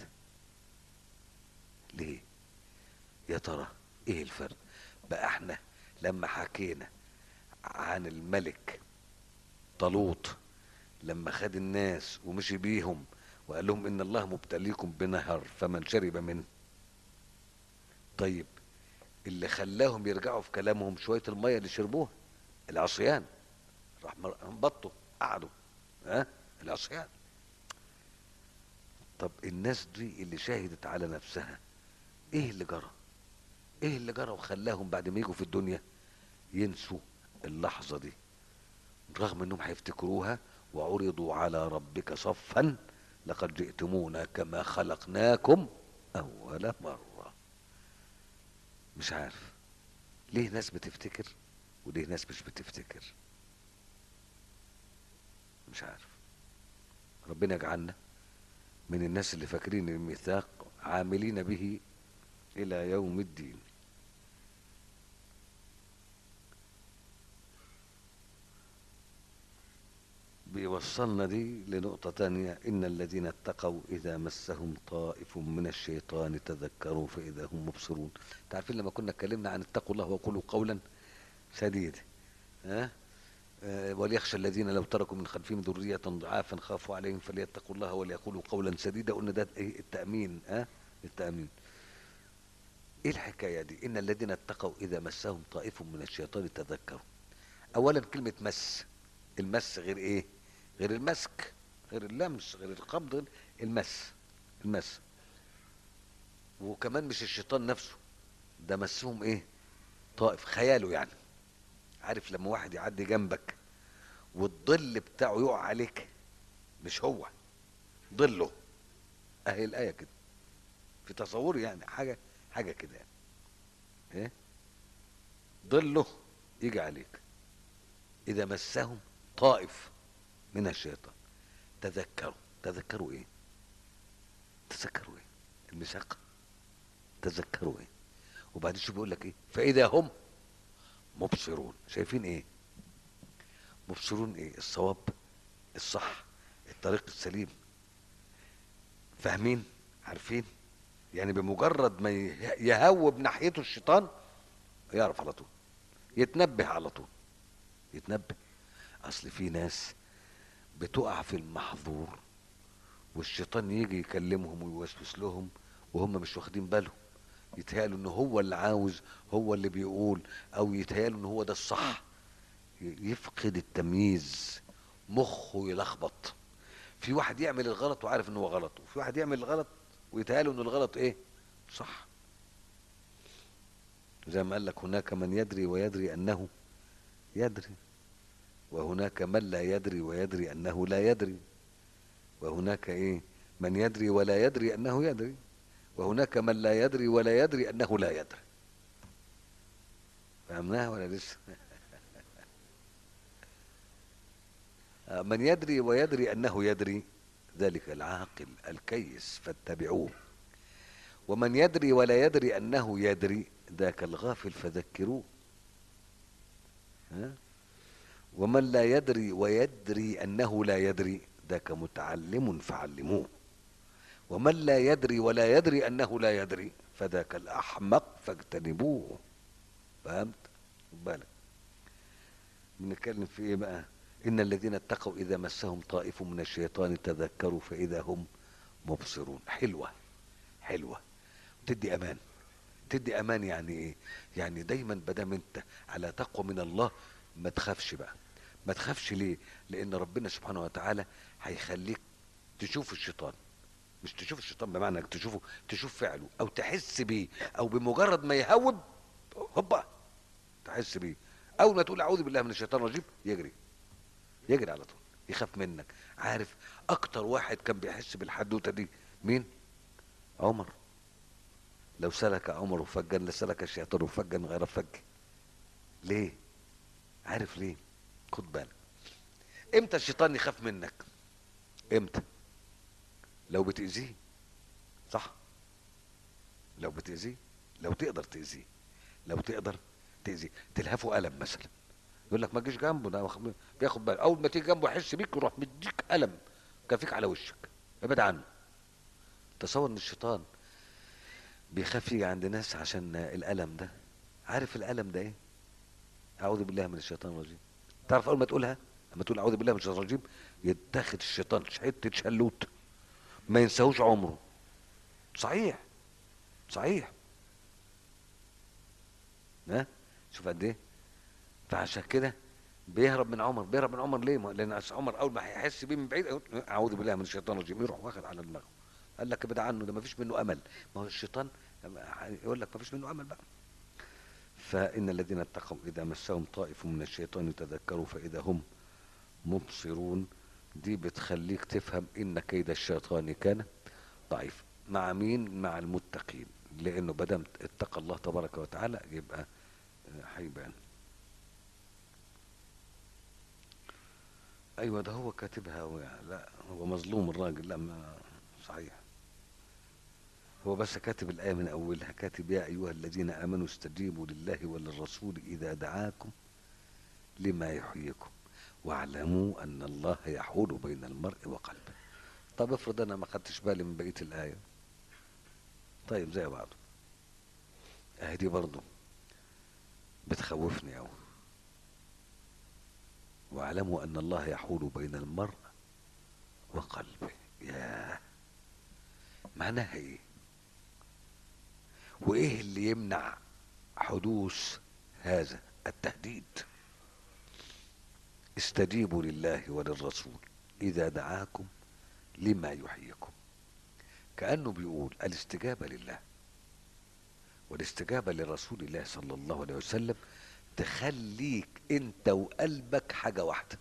ليه يا ترى ايه الفرق بقى احنا لما حكينا عن الملك طالوت لما خد الناس ومشي بيهم وقال لهم ان الله مبتليكم بنهر فمن شرب منه طيب اللي خلاهم يرجعوا في كلامهم شويه الميه اللي شربوها العصيان راح بطوا قعدوا ها العصيان طب الناس دي اللي شهدت على نفسها ايه اللي جرى ايه اللي جرى وخلاهم بعد ما يجوا في الدنيا ينسوا اللحظه دي رغم انهم هيفتكروها وعرضوا على ربك صفا لقد جئتمونا كما خلقناكم اول مره مش عارف ليه ناس بتفتكر وليه ناس مش بتفتكر مش عارف ربنا يجعلنا من الناس اللي فاكرين الميثاق عاملين به الى يوم الدين بيوصلنا دي لنقطة تانية إن الذين اتقوا إذا مسهم طائف من الشيطان تذكروا فإذا هم مبصرون تعرفين لما كنا اتكلمنا عن اتقوا الله وقولوا قولا سديدا ها أه؟ وليخشى الذين لو تركوا من خلفهم ذرية ضعافا خافوا عليهم فليتقوا الله وليقولوا قولا سديدا قلنا ده ايه التأمين ها أه؟ التأمين ايه الحكاية دي ان الذين اتقوا اذا مسهم طائف من الشيطان تذكروا اولا كلمة مس المس غير ايه غير المسك غير اللمس غير القبض المس المس وكمان مش الشيطان نفسه ده مسهم ايه طائف خياله يعني عارف لما واحد يعدي جنبك والظل بتاعه يقع عليك مش هو ظله اهي الايه كده في تصوري يعني حاجه حاجه كده يعني ايه ظله يجي عليك اذا مسهم طائف من الشيطان تذكروا تذكروا ايه تذكروا ايه المساق تذكروا ايه وبعدين شو بيقول لك ايه فاذا هم مبصرون شايفين ايه مبصرون ايه الصواب الصح الطريق السليم فاهمين عارفين يعني بمجرد ما يهوب ناحيته الشيطان يعرف على طول يتنبه على طول يتنبه اصل في ناس بتقع في المحظور والشيطان يجي يكلمهم ويوسوس لهم وهم مش واخدين بالهم يتهيألوا ان هو اللي عاوز هو اللي بيقول او يتهيألوا ان هو ده الصح يفقد التمييز مخه يلخبط في واحد يعمل الغلط وعارف ان هو غلط وفي واحد يعمل الغلط ويتهيأله ان الغلط ايه صح زي ما قال لك هناك من يدري ويدري انه يدري وهناك من لا يدري ويدري انه لا يدري وهناك ايه من يدري ولا يدري انه يدري وهناك من لا يدري ولا يدري انه لا يدري فهمناها ولا لسه من يدري ويدري انه يدري ذلك العاقل الكيس فاتبعوه ومن يدري ولا يدري انه يدري ذاك الغافل فذكروه ها ومن لا يدري ويدري انه لا يدري ذاك متعلم فعلموه ومن لا يدري ولا يدري انه لا يدري فذاك الاحمق فاجتنبوه فهمت بالك بنتكلم في ايه بقى ان الذين اتقوا اذا مسهم طائف من الشيطان تذكروا فاذا هم مبصرون حلوه حلوه تدي امان تدي امان يعني ايه يعني دايما بدام انت على تقوى من الله ما تخافش بقى ما تخافش ليه لان ربنا سبحانه وتعالى هيخليك تشوف الشيطان مش تشوف الشيطان بمعنى انك تشوفه تشوف فعله او تحس بيه او بمجرد ما يهوب هوبا تحس بيه اول ما تقول اعوذ بالله من الشيطان الرجيم يجري يجري على طول يخاف منك عارف اكتر واحد كان بيحس بالحدوته دي مين عمر لو سلك عمر فجا لسلك الشيطان فجا غير فج ليه عارف ليه خد بالك امتى الشيطان يخاف منك امتى لو بتأذيه صح لو بتأذيه لو تقدر تأذيه لو تقدر تأذيه تلهفه ألم مثلا يقول لك ما تجيش جنبه ده واخد- بياخد باله اول ما تيجي جنبه يحس بيك يروح مديك ألم كافيك على وشك ابعد عنه تصور ان الشيطان بيخاف يجي عند ناس عشان الألم ده عارف الألم ده ايه أعوذ بالله من الشيطان الرجيم تعرف أول ما تقولها لما تقول أعوذ بالله من الشيطان الرجيم يتاخد الشيطان حتة شلوت ما ينساهوش عمره صحيح صحيح ها شوف قد ايه فعشان كده بيهرب من عمر بيهرب من عمر ليه ما- لان أصل عمر اول ما هيحس بيه من بعيد يقول اعوذ بالله من الشيطان الرجيم يروح واخد على دماغه قال لك ابعد عنه ده ما فيش منه امل ما هو الشيطان يقول لك ما فيش منه امل بقى فان الذين اتقوا اذا مسهم طائف من الشيطان تذكروا فاذا هم مبصرون دي بتخليك تفهم ان كيد الشيطان كان ضعيف مع مين مع المتقين لانه بدم اتقى الله تبارك وتعالى يبقى آه، هيبان ايوه ده هو كاتبها هو يعني لا هو مظلوم الراجل لا ما صحيح هو بس كاتب الآية من أولها كاتب يا أيها الذين آمنوا استجيبوا لله وللرسول إذا دعاكم لما يحييكم واعلموا أن الله يحول بين المرء وقلبه طب افرض أنا ما خدتش بالي من بقية الآية طيب زي بعض أهي دي برضه بتخوفني أوي واعلموا أن الله يحول بين المرء وقلبه ياه معناها ايه وايه اللي يمنع حدوث هذا التهديد استجيبوا لله وللرسول اذا دعاكم لما يحييكم كانه بيقول الاستجابه لله والاستجابه لرسول الله صلى الله عليه وسلم تخليك انت وقلبك حاجه واحده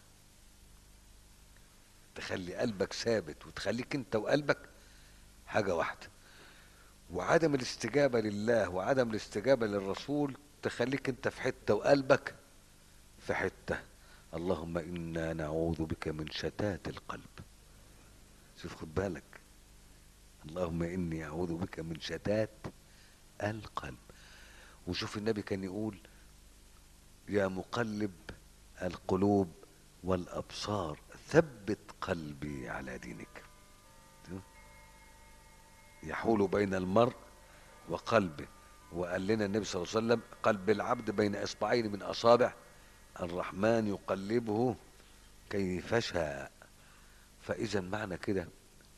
تخلي قلبك ثابت وتخليك انت وقلبك حاجه واحده وعدم الاستجابه لله وعدم الاستجابه للرسول تخليك انت في حته وقلبك في حته اللهم انا نعوذ بك من شتات القلب شوف خد بالك اللهم اني اعوذ بك من شتات القلب وشوف النبي كان يقول يا مقلب القلوب والابصار ثبت قلبي على دينك يحول بين المرء وقلبه وقال لنا النبي صلى الله عليه وسلم قلب العبد بين اصبعين من اصابع الرحمن يقلبه كيف شاء فاذا معنى كده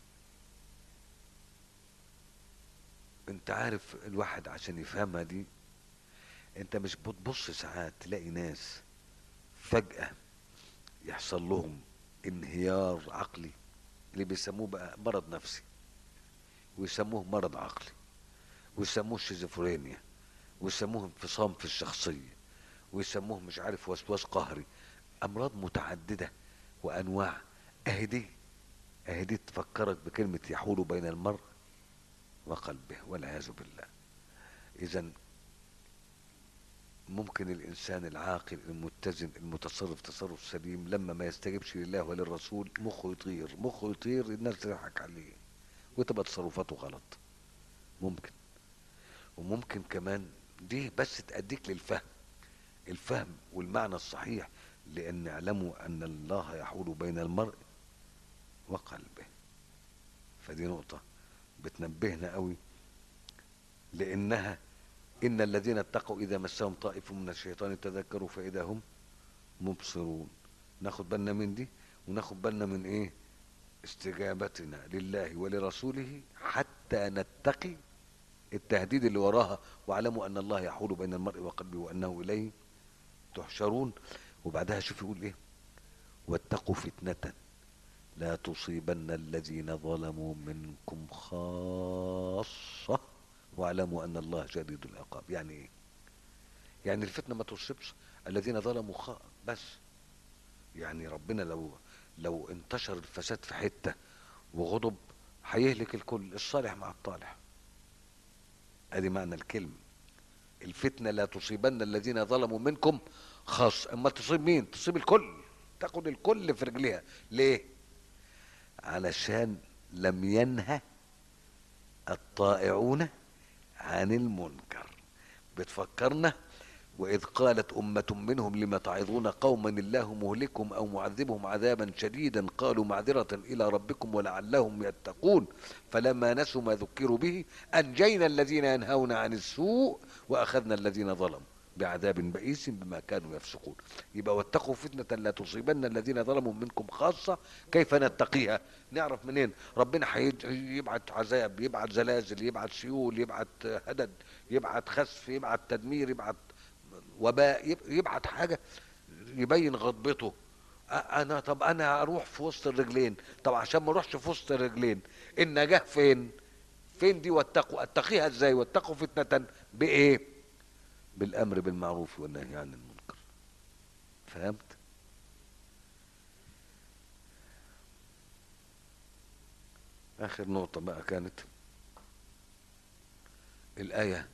انت عارف الواحد عشان يفهمها دي انت مش بتبص ساعات تلاقي ناس فجأة يحصل لهم انهيار عقلي اللي بيسموه بقى مرض نفسي ويسموه مرض عقلي ويسموه شيزوفرينيا ويسموه انفصام في الشخصية ويسموه مش عارف وسواس قهري أمراض متعددة وأنواع أهي دي أهي دي تفكرك بكلمة يحول بين المرء وقلبه والعياذ بالله إذا ممكن الإنسان العاقل المتزن المتصرف تصرف سليم لما ما يستجيبش لله وللرسول مخه يطير مخه يطير الناس تضحك عليه وتبقى تصرفاته غلط ممكن وممكن كمان دي بس تأديك للفهم الفهم والمعنى الصحيح لأن اعلموا أن الله يحول بين المرء وقلبه فدي نقطة بتنبهنا قوي لأنها إن الذين اتقوا إذا مسهم طائف من الشيطان تذكروا فإذا هم مبصرون ناخد بالنا من دي وناخد بالنا من إيه استجابتنا لله ولرسوله حتى نتقي التهديد اللي وراها واعلموا ان الله يحول بين المرء وقلبه وانه اليه تحشرون وبعدها شوف يقول ايه واتقوا فتنة لا تصيبن الذين ظلموا منكم خاصة واعلموا أن الله شديد العقاب يعني إيه؟ يعني الفتنة ما تصيبش الذين ظلموا خ... بس يعني ربنا لو لو انتشر الفساد في حتة وغضب هيهلك الكل الصالح مع الطالح ادي معنى الكلمة الفتنة لا تصيبن الذين ظلموا منكم خاص اما تصيب مين تصيب الكل تاخد الكل في رجليها ليه علشان لم ينهى الطائعون عن المنكر بتفكرنا وإذ قالت أمة منهم لم تعظون قوما الله مهلكهم أو معذبهم عذابا شديدا قالوا معذرة إلى ربكم ولعلهم يتقون فلما نسوا ما ذكروا به أنجينا الذين ينهون عن السوء وأخذنا الذين ظلموا بعذاب بئيس بما كانوا يفسقون يبقى واتقوا فتنة لا تصيبن الذين ظلموا منكم خاصة كيف نتقيها نعرف منين ربنا يبعت عذاب يبعت زلازل يبعت سيول يبعت هدد يبعت خسف يبعت تدمير يبعت وباء يبعت حاجة يبين غضبته انا طب انا اروح في وسط الرجلين طب عشان ما اروحش في وسط الرجلين النجاة فين فين دي واتقوا اتقيها ازاي واتقوا فتنة بايه بالامر بالمعروف والنهي عن المنكر فهمت اخر نقطة بقى كانت الايه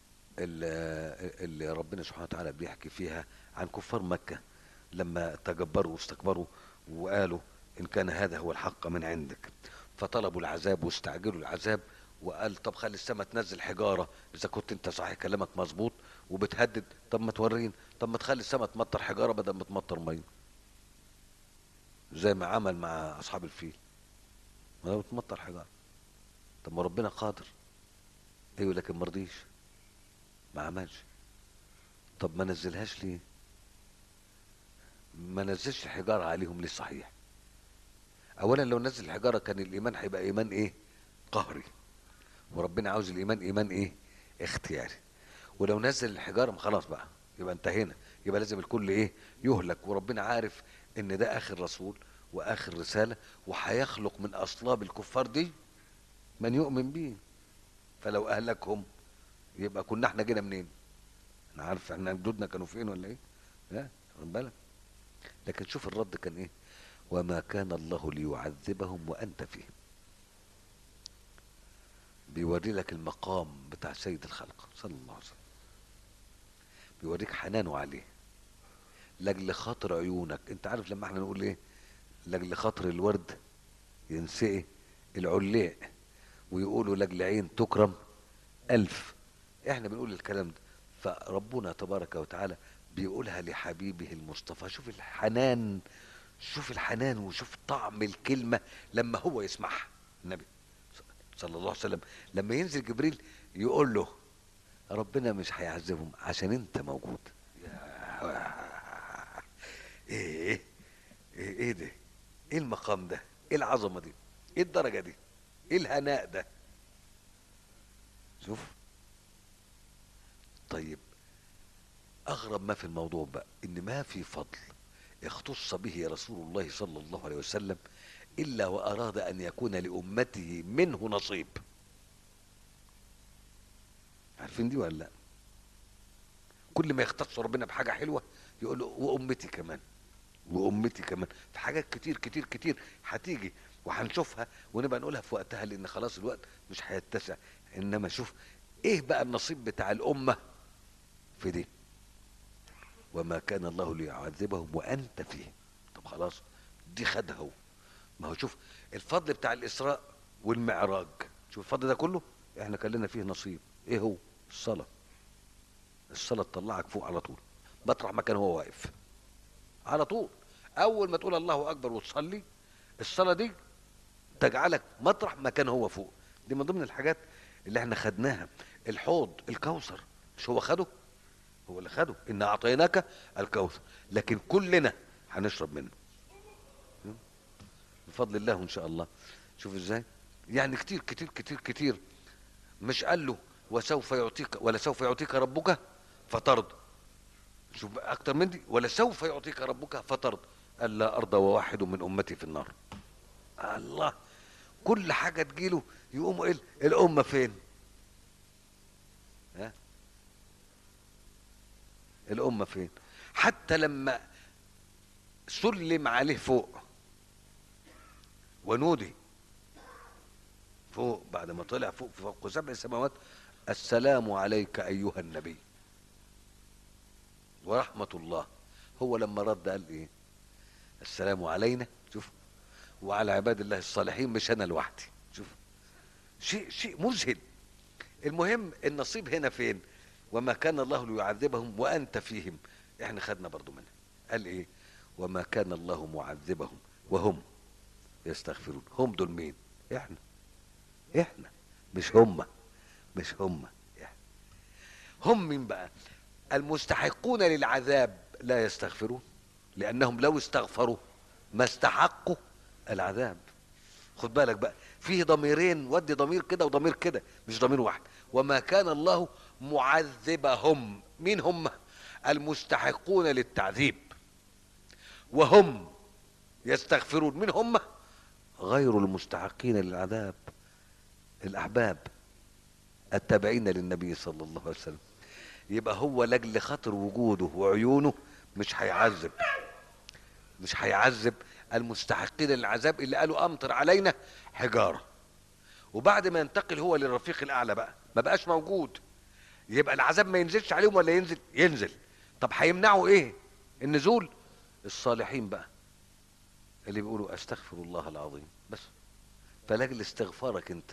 اللي ربنا سبحانه وتعالى بيحكي فيها عن كفار مكة لما تجبروا واستكبروا وقالوا إن كان هذا هو الحق من عندك فطلبوا العذاب واستعجلوا العذاب وقال طب خلي السماء تنزل حجارة إذا كنت أنت صحيح كلامك مظبوط وبتهدد طب ما تورين طب ما تخلي السماء تمطر حجارة بدل ما تمطر مية زي ما عمل مع أصحاب الفيل ما لو تمطر حجارة طب ما ربنا قادر ايوه لكن مرضيش ما عملش طب ما نزلهاش ليه ما نزلش حجارة عليهم ليه صحيح اولا لو نزل الحجارة كان الايمان هيبقى ايمان ايه قهري وربنا عاوز الايمان ايمان ايه اختياري ولو نزل الحجارة خلاص بقى يبقى انتهينا يبقى لازم الكل ايه يهلك وربنا عارف ان ده اخر رسول واخر رسالة وهيخلق من اصلاب الكفار دي من يؤمن بيه فلو اهلكهم يبقى كنا احنا جينا منين انا عارف احنا جدودنا كانوا فين ولا ايه لا خد بالك لكن شوف الرد كان ايه وما كان الله ليعذبهم وانت فيهم بيوري لك المقام بتاع سيد الخلق صلى الله عليه وسلم بيوريك حنانه عليه لاجل خاطر عيونك انت عارف لما احنا نقول ايه لاجل خاطر الورد ينسقي العلاء ويقولوا لاجل عين تكرم الف احنا بنقول الكلام ده فربنا تبارك وتعالى بيقولها لحبيبه المصطفى شوف الحنان شوف الحنان وشوف طعم الكلمة لما هو يسمعها النبي صلى الله عليه وسلم لما ينزل جبريل يقول له ربنا مش هيعذبهم عشان انت موجود ايه ايه ايه, إيه ده ايه المقام ده ايه العظمة دي ايه الدرجة دي ايه الهناء ده شوف طيب اغرب ما في الموضوع بقى ان ما في فضل اختص به رسول الله صلى الله عليه وسلم الا واراد ان يكون لامته منه نصيب عارفين دي ولا لا كل ما يختص ربنا بحاجه حلوه يقول له وامتي كمان وامتي كمان في حاجات كتير كتير كتير هتيجي وهنشوفها ونبقى نقولها في وقتها لان خلاص الوقت مش هيتسع انما شوف ايه بقى النصيب بتاع الامه في دي وما كان الله ليعذبهم وانت فيه طب خلاص دي خدها هو ما هو شوف الفضل بتاع الاسراء والمعراج شوف الفضل ده كله احنا كان لنا فيه نصيب ايه هو الصلاه الصلاه تطلعك فوق على طول مطرح ما كان هو واقف على طول اول ما تقول الله اكبر وتصلي الصلاه دي تجعلك مطرح ما كان هو فوق دي من ضمن الحاجات اللي احنا خدناها الحوض الكوثر مش هو خده هو اللي خده ان اعطيناك الكوثر لكن كلنا هنشرب منه بفضل الله ان شاء الله شوف ازاي يعني كتير كتير كتير كتير مش قال له وسوف يعطيك ولا سوف يعطيك ربك فترضى شوف اكتر من دي ولا سوف يعطيك ربك فترضى قال لا ارضى وواحد من امتي في النار كل حاجه تجيله يقوم ايه الامه فين ها الامه فين حتى لما سلم عليه فوق ونودي فوق بعد ما طلع فوق فوق سبع سماوات السلام عليك ايها النبي ورحمه الله هو لما رد قال ايه السلام علينا شوف وعلى عباد الله الصالحين مش انا لوحدي شوف شيء شيء مذهل المهم النصيب هنا فين وما كان الله ليعذبهم وانت فيهم احنا خدنا برضو منها قال ايه وما كان الله معذبهم وهم يستغفرون هم دول مين احنا احنا مش هم مش هم احنا هم مين بقى المستحقون للعذاب لا يستغفرون لانهم لو استغفروا ما استحقوا العذاب خد بالك بقى فيه ضميرين ودي ضمير كده وضمير كده مش ضمير واحد وما كان الله معذبهم مين هم المستحقون للتعذيب وهم يستغفرون من هم غير المستحقين للعذاب الاحباب التابعين للنبي صلى الله عليه وسلم يبقى هو لاجل خاطر وجوده وعيونه مش هيعذب مش هيعذب المستحقين للعذاب اللي قالوا امطر علينا حجاره وبعد ما ينتقل هو للرفيق الاعلى بقى ما بقاش موجود يبقى العذاب ما ينزلش عليهم ولا ينزل ينزل طب هيمنعوا ايه النزول الصالحين بقى اللي بيقولوا استغفر الله العظيم بس فلاجل استغفارك انت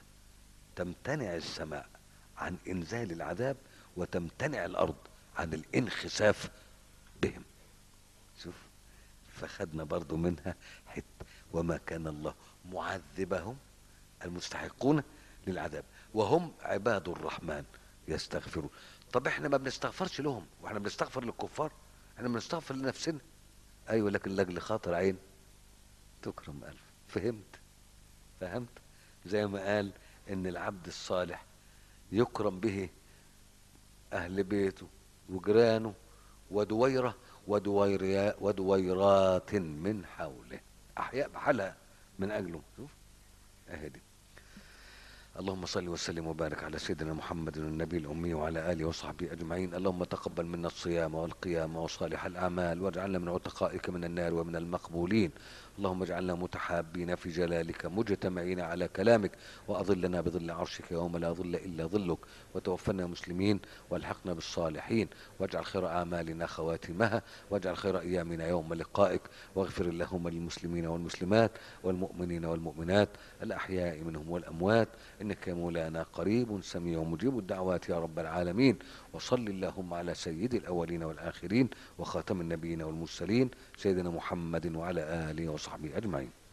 تمتنع السماء عن انزال العذاب وتمتنع الارض عن الانخساف بهم شوف فخدنا برضو منها حته وما كان الله معذبهم المستحقون للعذاب وهم عباد الرحمن يستغفرون طب احنا ما بنستغفرش لهم واحنا بنستغفر للكفار احنا بنستغفر لنفسنا ايوه لكن لاجل خاطر عين تكرم الف فهمت فهمت زي ما قال ان العبد الصالح يكرم به اهل بيته وجيرانه ودويره ودويريا ودويرات من حوله احياء بحالها من اجله شوف اهدي اللهم صل وسلم وبارك على سيدنا محمد النبي الأمي وعلى آله وصحبه أجمعين اللهم تقبل منا الصيام والقيام وصالح الأعمال واجعلنا من عتقائك من النار ومن المقبولين اللهم اجعلنا متحابين في جلالك مجتمعين على كلامك وأظلنا بظل عرشك يوم لا ظل إلا ظلك وتوفنا مسلمين والحقنا بالصالحين واجعل خير أعمالنا خواتمها واجعل خير أيامنا يوم لقائك واغفر اللهم للمسلمين والمسلمات والمؤمنين والمؤمنات الأحياء منهم والأموات إنك يا مولانا قريب سميع مجيب الدعوات يا رب العالمين وصل اللهم على سيد الأولين والآخرين وخاتم النبيين والمرسلين سيدنا محمد وعلى آله وصحبه أجمعين